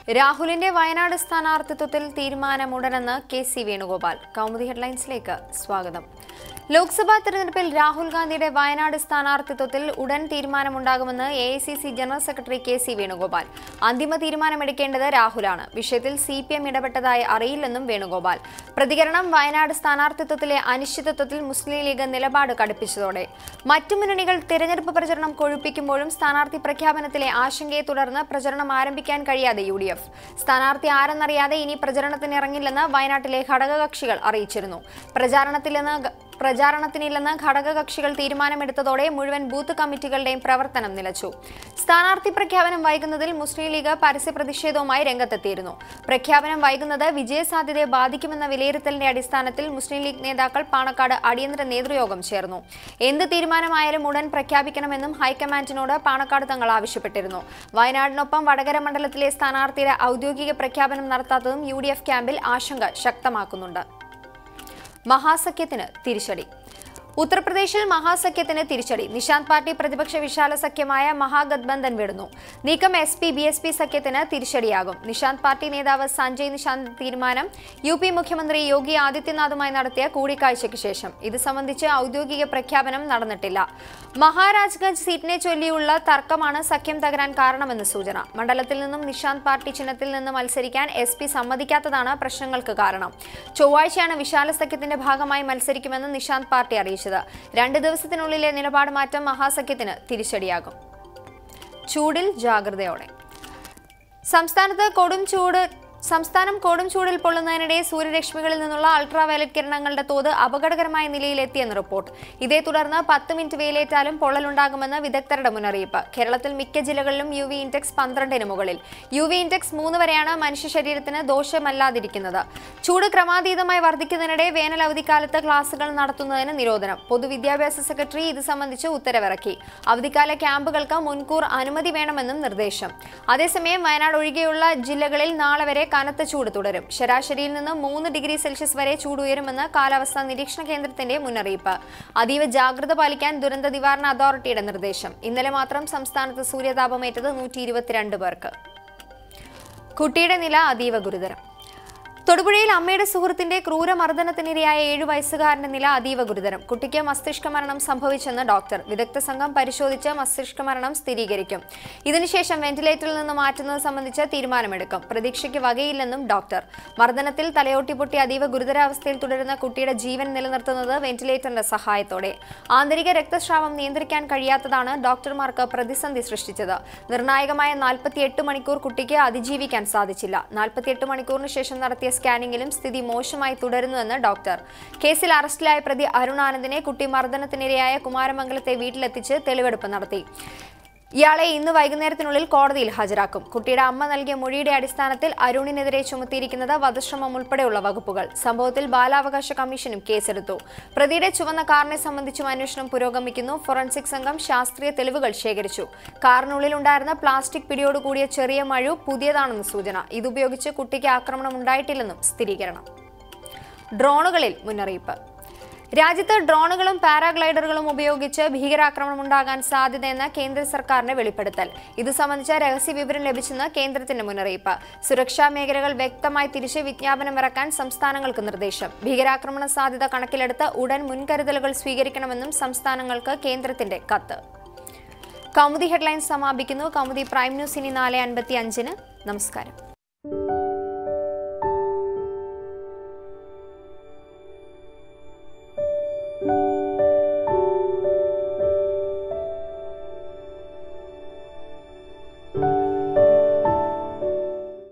രാഹുലിന്റെ വയനാട് സ്ഥാനാർത്ഥിത്വത്തിൽ തീരുമാനമുടനെന്ന് കെ സി വേണുഗോപാൽ കൗമുദി ഹെഡ്ലൈൻസിലേക്ക് സ്വാഗതം ലോക്സഭാ തെരഞ്ഞെടുപ്പിൽ രാഹുൽ ഗാന്ധിയുടെ വയനാട് സ്ഥാനാർത്ഥിത്വത്തിൽ ഉടൻ തീരുമാനമുണ്ടാകുമെന്ന് A I C C general secretary K C Venugopal അന്തിമ തീരുമാനമെടുക്കേണ്ടത് രാഹുലാണ് വിഷയത്തിൽ സി പി എം ഇടപെട്ടതായി അറിയില്ലെന്നും വേണുഗോപാൽ പ്രതികരണം വയനാട് സ്ഥാനാർത്ഥിത്വത്തിലെ അനിശ്ചിതത്വത്തിൽ മുസ്ലിം ലീഗ് നിലപാട് കടുപ്പിച്ചതോടെ മറ്റു മുന്നണികൾ തെരഞ്ഞെടുപ്പ് പ്രചരണം കൊഴുപ്പിക്കുമ്പോഴും സ്ഥാനാർത്ഥി പ്രഖ്യാപനത്തിലെ ആശങ്കയെ തുടർന്ന് പ്രചരണം ആരംഭിക്കാൻ കഴിയാതെ യു ഡി എഫ് സ്ഥാനാർത്ഥി ആരെന്നറിയാതെ ഇനി പ്രചരണത്തിന് ഇറങ്ങില്ലെന്ന് വയനാട്ടിലെ ഘടകകക്ഷികൾ അറിയിച്ചിരുന്നു പ്രചാരണത്തിലെന്ന് ഗ- പ്രചാരണത്തിനില്ലെന്ന് ഘടകകക്ഷികൾ തീരുമാനമെടുത്തതോടെ മുഴുവൻ ബൂത്ത് കമ്മിറ്റികളുടെയും പ്രവർത്തനം നിലച്ചു സ്ഥാനാർത്ഥി പ്രഖ്യാപനം വൈകുന്നതിൽ മുസ്ലിം ലീഗ് പരസ്യ പ്രതിഷേധവുമായി രംഗത്തെത്തിയിരുന്നു പ്രഖ്യാപനം വൈകുന്നത് വിജയസാധ്യതയെ ബാധിക്കുമെന്ന വിലയിരുത്തലിന്റെ അടിസ്ഥാനത്തിൽ മുസ്ലിം ലീഗ് നേതാക്കൾ പാണക്കാട് അടിയന്തര നേതൃയോഗം ചേർന്നു എന്ത് തീരുമാനമായാലും ഉടൻ പ്രഖ്യാപിക്കണമെന്നും ഹൈക്കമാൻഡിനോട് പാണക്കാട് തങ്ങൾ ആവശ്യപ്പെട്ടിരുന്നു വയനാടിനൊപ്പം വടകര മണ്ഡലത്തിലെ സ്ഥാനാർത്ഥിയുടെ ഔദ്യോഗിക പ്രഖ്യാപനം നടത്താത്തതും യു ക്യാമ്പിൽ ആശങ്ക ശക്തമാക്കുന്നുണ്ട് മഹാസഖ്യത്തിന് തിരിച്ചടി ഉത്തർപ്രദേശിൽ മഹാസഖ്യത്തിന് തിരിച്ചടി നിശാന്ത് പാർട്ടി പ്രതിപക്ഷ വിശാല സഖ്യമായ മഹാഗത്ബന്ധൻ വിടുന്നു നീക്കം S P B S P സഖ്യത്തിന് തിരിച്ചടിയാകും നിശാന്ത് പാർട്ടി നേതാവ് സഞ്ജയ് നിശാന്ത് തീരുമാനം യു പി മുഖ്യമന്ത്രി യോഗി ആദിത്യനാഥുമായി നടത്തിയ കൂടിക്കാഴ്ചയ്ക്ക് ശേഷം ഇത് സംബന്ധിച്ച് ഔദ്യോഗിക പ്രഖ്യാപനം നടന്നിട്ടില്ല മഹാരാജ്ഗഞ്ച് സീറ്റിനെ ചൊല്ലിയുള്ള തർക്കമാണ് സഖ്യം തകരാൻ കാരണമെന്ന് സൂചന മണ്ഡലത്തിൽ നിന്നും നിശാന്ത് പാർട്ടി ചിഹ്നത്തിൽ നിന്ന് മത്സരിക്കാൻ എസ് പി സമ്മതിക്കാത്തതാണ് പ്രശ്നങ്ങൾക്ക് കാരണം ചൊവ്വാഴ്ചയാണ് വിശാല സഖ്യത്തിന്റെ ഭാഗമായി മത്സരിക്കുമെന്ന് നിശാന്ത് പാർട്ടി അറിയിച്ചത് രണ്ട് ദിവസത്തിനുള്ളിലെ നിലപാട് മാറ്റം മഹാസഖ്യത്തിന് തിരിച്ചടിയാകും ചൂടിൽ ജാഗ്രതയോടെ സംസ്ഥാനത്ത് കൊടും ചൂട് സംസ്ഥാനം കൊടും ചൂടിൽ പൊള്ളുന്നതിനിടെ സൂര്യരശ്മികളിൽ നിന്നുള്ള അൾട്രാ വയലറ്റ് കിരണങ്ങളുടെ തോത് അപകടകരമായ നിലയിലെത്തിയെന്ന് റിപ്പോർട്ട് ഇതേ തുടർന്ന് പത്ത് മിനിറ്റ് വെയിലേറ്റാലും പൊള്ളലുണ്ടാകുമെന്ന് വിദഗ്ധരുടെ മുന്നറിയിപ്പ് കേരളത്തിൽ മിക്ക ജില്ലകളിലും യു വി ഇൻഡെക്സ് പന്ത്രണ്ടിന് മുകളിൽ യു വി ഇൻഡെക്സ് മൂന്ന് വരെയാണ് മനുഷ്യ ശരീരത്തിന് ദോഷമല്ലാതിരിക്കുന്നത് ചൂട് ക്രമാതീതമായി വർദ്ധിക്കുന്നതിനിടെ വേനൽ അവധിക്കാലത്ത് ക്ലാസുകൾ നടത്തുന്നതിന് നിരോധനം പൊതുവിദ്യാഭ്യാസ സെക്രട്ടറി ഇത് സംബന്ധിച്ച് ഉത്തരവിറക്കി അവധിക്കാല ക്യാമ്പുകൾക്ക് മുൻകൂർ അനുമതി വേണമെന്നും നിർദ്ദേശം അതേസമയം വയനാട് ഒഴികെയുള്ള ജില്ലകളിൽ നാളെ വരെ കനത്ത ചൂട് തുടരും ശരാശരിയിൽ നിന്ന് മൂന്ന് ഡിഗ്രി സെൽഷ്യസ് വരെ ചൂട് ഉയരുമെന്ന് കാലാവസ്ഥാ നിരീക്ഷണ കേന്ദ്രത്തിന്റെ മുന്നറിയിപ്പ് അതീവ ജാഗ്രത പാലിക്കാൻ ദുരന്ത നിവാരണ അതോറിറ്റിയുടെ നിർദ്ദേശം ഇന്നലെ മാത്രം സംസ്ഥാനത്ത് സൂര്യതാപമേറ്റത് നൂറ്റി ഇരുപത്തിരണ്ട് പേർക്ക് കുട്ടിയുടെ നില അതീവ ഗുരുതരം തൊടുപുഴയിൽ അമ്മയുടെ സുഹൃത്തിന്റെ ക്രൂരമർദ്ദനത്തിനിരയായ ഏഴു വയസ്സുകാരന്റെ നില അതീവ ഗുരുതരം കുട്ടിക്ക് മസ്തിഷ്ക മരണം സംഭവിച്ചെന്ന് ഡോക്ടർ വിദഗ്ധ സംഘം പരിശോധിച്ച് മസ്തിഷ്ക മരണം സ്ഥിരീകരിക്കും ഇതിനുശേഷം വെന്റിലേറ്ററിൽ നിന്ന് മാറ്റുന്നത് സംബന്ധിച്ച് തീരുമാനമെടുക്കും പ്രതീക്ഷയ്ക്ക് വകയില്ലെന്നും ഡോക്ടർ മർദ്ദനത്തിൽ തലയോട്ടി പൊട്ടി അതീവ ഗുരുതരാവസ്ഥയിൽ തുടരുന്ന കുട്ടിയുടെ ജീവൻ നിലനിർത്തുന്നത് വെന്റിലേറ്ററിന്റെ സഹായത്തോടെ ആന്തരിക രക്തസ്രാവം നിയന്ത്രിക്കാൻ കഴിയാത്തതാണ് ഡോക്ടർമാർക്ക് പ്രതിസന്ധി സൃഷ്ടിച്ചത് നിർണായകമായ നാൽപ്പത്തിയെട്ട് മണിക്കൂർ കുട്ടിക്ക് അതിജീവിക്കാൻ സാധിച്ചില്ല നാൽപ്പത്തിയെട്ട് മണിക്കൂറിന് ശേഷം നടത്തിയ സ്കാനിങ്ങിലും സ്ഥിതി മോശമായി തുടരുന്നുവെന്ന് ഡോക്ടർ കേസിൽ അറസ്റ്റിലായ പ്രതി അരുൺ ആനന്ദിനെ കുട്ടി മർദ്ദനത്തിനിരയായ കുമാരമംഗലത്തെ വീട്ടിലെത്തിച്ച് തെളിവെടുപ്പ് നടത്തി ഇയാളെ ഇന്ന് വൈകുന്നേരത്തിനുള്ളിൽ കോടതിയിൽ ഹാജരാക്കും കുട്ടിയുടെ അമ്മ നൽകിയ മൊഴിയുടെ അടിസ്ഥാനത്തിൽ അരുണിനെതിരെ ചുമത്തിയിരിക്കുന്നത് വധശ്രമം ഉൾപ്പെടെയുള്ള വകുപ്പുകൾ സംഭവത്തിൽ ബാലാവകാശ കമ്മീഷനും കേസെടുത്തു പ്രതിയുടെ ചുവന്ന കാറിനെ സംബന്ധിച്ചും അന്വേഷണം പുരോഗമിക്കുന്നു ഫോറൻസിക് സംഘം ശാസ്ത്രീയ തെളിവുകൾ ശേഖരിച്ചു കാറിനുള്ളിൽ ഉണ്ടായിരുന്ന പ്ലാസ്റ്റിക് പിടിയോടുകൂടിയ ചെറിയ മഴു പുതിയതാണെന്ന് സൂചന ഇതുപയോഗിച്ച് കുട്ടിക്ക് ആക്രമണം ഉണ്ടായിട്ടില്ലെന്നും സ്ഥിരീകരണം ഡ്രോണുകളിൽ മുന്നറിയിപ്പ് രാജ്യത്ത് ഡ്രോണുകളും പാരാഗ്ലൈഡറുകളും ഉപയോഗിച്ച് ഭീകരാക്രമണം ഉണ്ടാകാൻ സാധ്യതയെന്ന കേന്ദ്ര സർക്കാരിന്റെ വെളിപ്പെടുത്തൽ ഇത് സംബന്ധിച്ച രഹസ്യ വിവരം ലഭിച്ചെന്ന് കേന്ദ്രത്തിന്റെ മുന്നറിയിപ്പ് സുരക്ഷാ മേഖലകൾ വ്യക്തമായി തിരിച്ച് വിജ്ഞാപനം ഇറക്കാൻ സംസ്ഥാനങ്ങൾക്ക് നിർദ്ദേശം ഭീകരാക്രമണ സാധ്യത കണക്കിലെടുത്ത് ഉടൻ മുൻകരുതലുകൾ സ്വീകരിക്കണമെന്നും സംസ്ഥാനങ്ങൾക്ക് കേന്ദ്രത്തിന്റെ കത്ത് കൗമുദി ഹെഡ്ലൈൻസ് സമാപിക്കുന്നു കൗമുദി പ്രൈം ന്യൂസ് ഇനി നാല് അൻപത്തി അഞ്ചിന് നമസ്കാരം